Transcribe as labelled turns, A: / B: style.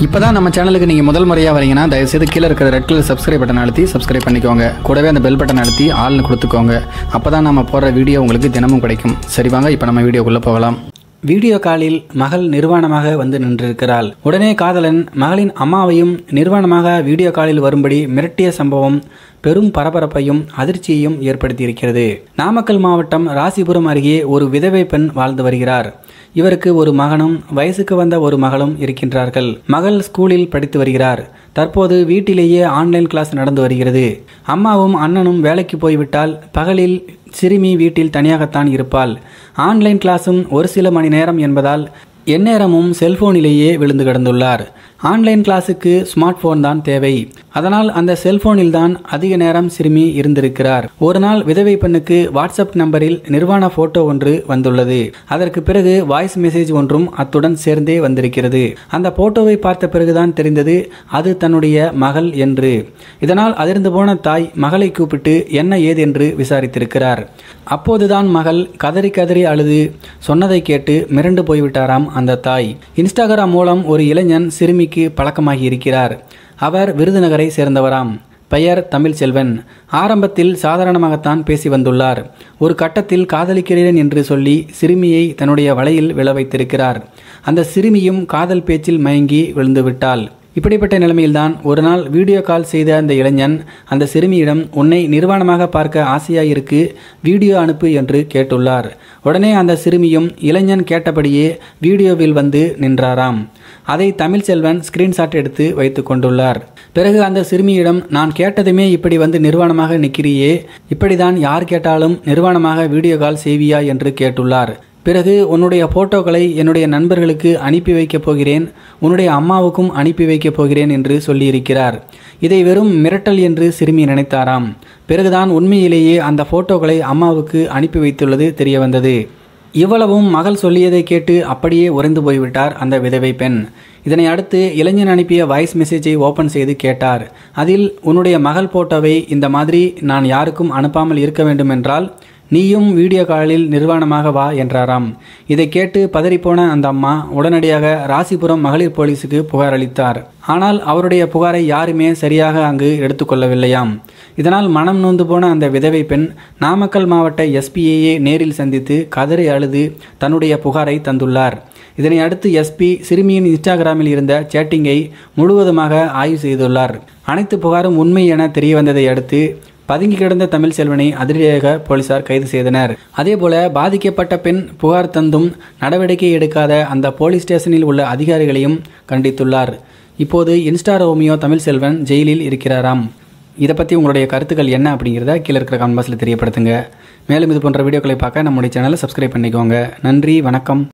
A: இப்போ தான் நம்ம சேனலுக்கு நீங்கள் முதல் முறையாக வரீங்கன்னா தயவுசெய்து கீழே இருக்கிற ரெட் கலர் சப்ஸ்கிரைப் பட்டன் அழுத்தி சப்ஸ்கிரைப் பண்ணிக்கோங்க கூடவே அந்த பெல் பட்டன் அழுத்தி ஆள்னு கொடுத்துக்கோங்க அப்போ தான் நம்ம போடுற வீடியோ உங்களுக்கு தினமும் கிடைக்கும் சரி வாங்க இப்போ நம்ம வீடியோக்குள்ளே போகலாம் வீடியோ காலில் மகள் நிர்வாணமாக வந்து நின்றிருக்கிறாள் உடனே காதலன் மகளின் அம்மாவையும் நிர்வாணமாக வீடியோ காலில் வரும்படி மிரட்டிய சம்பவம் பெரும் பரபரப்பையும் அதிர்ச்சியையும் ஏற்படுத்தியிருக்கிறது நாமக்கல் மாவட்டம் ராசிபுரம் அருகே ஒரு விதவை பெண் வாழ்ந்து வருகிறார் இவருக்கு ஒரு மகனும் வயசுக்கு வந்த ஒரு மகளும் இருக்கின்றார்கள் மகள் ஸ்கூலில் படித்து வருகிறார் தற்போது வீட்டிலேயே ஆன்லைன் கிளாஸ் நடந்து வருகிறது அம்மாவும் அண்ணனும் வேலைக்கு போய்விட்டால் பகலில் சிறுமி வீட்டில் தனியாகத்தான் இருப்பாள் ஆன்லைன் கிளாஸும் ஒரு சில மணி நேரம் என்பதால் எந்நேரமும் செல்போனிலேயே விழுந்து கிடந்துள்ளார் ஆன்லைன் கிளாஸுக்கு ஸ்மார்ட் போன் தான் தேவை அதனால் அந்த செல்போனில் தான் அதிக நேரம் சிறுமி இருந்திருக்கிறார் ஒரு நாள் விதவை பெண்ணுக்கு வாட்ஸ்அப் நம்பரில் நிர்வாண போட்டோ ஒன்று வந்துள்ளது அதற்கு பிறகு வாய்ஸ் மெசேஜ் ஒன்றும் அத்துடன் சேர்ந்தே வந்திருக்கிறது அந்த போட்டோவை பார்த்த பிறகுதான் தெரிந்தது அது தன்னுடைய மகள் என்று இதனால் அதிர்ந்து போன தாய் மகளை கூப்பிட்டு என்ன ஏது என்று விசாரித்திருக்கிறார் அப்போதுதான் மகள் கதறி கதறி அழுது சொன்னதை கேட்டு மிரண்டு போய்விட்டாராம் அந்த தாய் இன்ஸ்டாகிராம் மூலம் ஒரு இளைஞன் சிறுமிக்கு பழக்கமாகி இருக்கிறார் அவர் விருதுநகரை சேர்ந்தவராம் பெயர் தமிழ் செல்வன் ஆரம்பத்தில் சாதாரணமாகத்தான் பேசி வந்துள்ளார் ஒரு கட்டத்தில் காதலிக்கிறேன் என்று சொல்லி சிறுமியை தன்னுடைய வலையில் விழ வைத்திருக்கிறார் அந்த சிறுமியும் காதல் பேச்சில் மயங்கி விழுந்து விட்டாள் இப்படிப்பட்ட நிலைமையில்தான் ஒரு நாள் வீடியோ கால் செய்த அந்த இளைஞன் அந்த சிறுமியிடம் உன்னை நிர்வாணமாக பார்க்க ஆசையாயிருக்கு வீடியோ அனுப்பு என்று கேட்டுள்ளார் உடனே அந்த சிறுமியும் இளைஞன் கேட்டபடியே வீடியோவில் வந்து நின்றாராம் அதை தமிழ்செல்வன் ஸ்கிரீன்ஷாட் எடுத்து வைத்து கொண்டுள்ளார் பிறகு அந்த சிறுமியிடம் நான் கேட்டதுமே இப்படி வந்து நிர்வாணமாக நிற்கிறியே இப்படிதான் யார் கேட்டாலும் நிர்வாணமாக வீடியோ கால் செய்வியா என்று கேட்டுள்ளார் பிறகு உன்னுடைய போட்டோக்களை என்னுடைய நண்பர்களுக்கு அனுப்பி வைக்கப் போகிறேன் உன்னுடைய அம்மாவுக்கும் அனுப்பி வைக்கப் போகிறேன் என்று சொல்லியிருக்கிறார் இதை வெறும் மிரட்டல் என்று சிறுமி நினைத்தாராம் பிறகுதான் உண்மையிலேயே அந்த போட்டோக்களை அம்மாவுக்கு அனுப்பி வைத்துள்ளது தெரிய வந்தது இவ்வளவும் மகள் சொல்லியதை கேட்டு அப்படியே உறைந்து போய்விட்டார் அந்த விதவை பெண் இதனை அடுத்து இளைஞன் அனுப்பிய வாய்ஸ் மெசேஜை ஓபன் செய்து கேட்டார் அதில் உன்னுடைய மகள் போட்டோவை இந்த மாதிரி நான் யாருக்கும் அனுப்பாமல் இருக்க வேண்டும் என்றால் நீயும் வீடியோ காலில் நிர்வாணமாக வா என்றாராம் இதை கேட்டு பதறிப்போன அந்த அம்மா உடனடியாக ராசிபுரம் மகளிர் போலீஸுக்கு புகார் அளித்தார் ஆனால் அவருடைய புகாரை யாருமே சரியாக அங்கு எடுத்துக்கொள்ளவில்லையாம் இதனால் மனம் நொந்து போன அந்த விதவை பெண் நாமக்கல் மாவட்ட எஸ்பியையே நேரில் சந்தித்து கதறி அழுது தன்னுடைய புகாரை தந்துள்ளார் இதனை அடுத்து எஸ்பி சிறுமியின் இன்ஸ்டாகிராமில் இருந்த சேட்டிங்கை முழுவதுமாக ஆய்வு செய்துள்ளார் அனைத்து புகாரும் உண்மை என தெரியவந்ததை அடுத்து பதுங்கி கிடந்த தமிழ் செல்வனை அதிரடியாக போலீசார் கைது செய்தனர் அதேபோல பாதிக்கப்பட்ட பெண் புகார் தந்தும் நடவடிக்கை எடுக்காத அந்த போலீஸ் ஸ்டேஷனில் உள்ள அதிகாரிகளையும் கண்டித்துள்ளார் இப்போது இன்ஸ்டா ரோமியோ தமிழ் செல்வன் ஜெயிலில் இருக்கிறாராம் இதை பற்றி உங்களுடைய கருத்துக்கள் என்ன அப்படிங்கிறத கீழே இருக்கிற கமெண்ட் பாக்ஸில் தெரியப்படுத்துங்க மேலும் இது போன்ற வீடியோக்களை பார்க்க நம்முடைய சேனலை சப்ஸ்கிரைப் பண்ணிக்கோங்க நன்றி வணக்கம்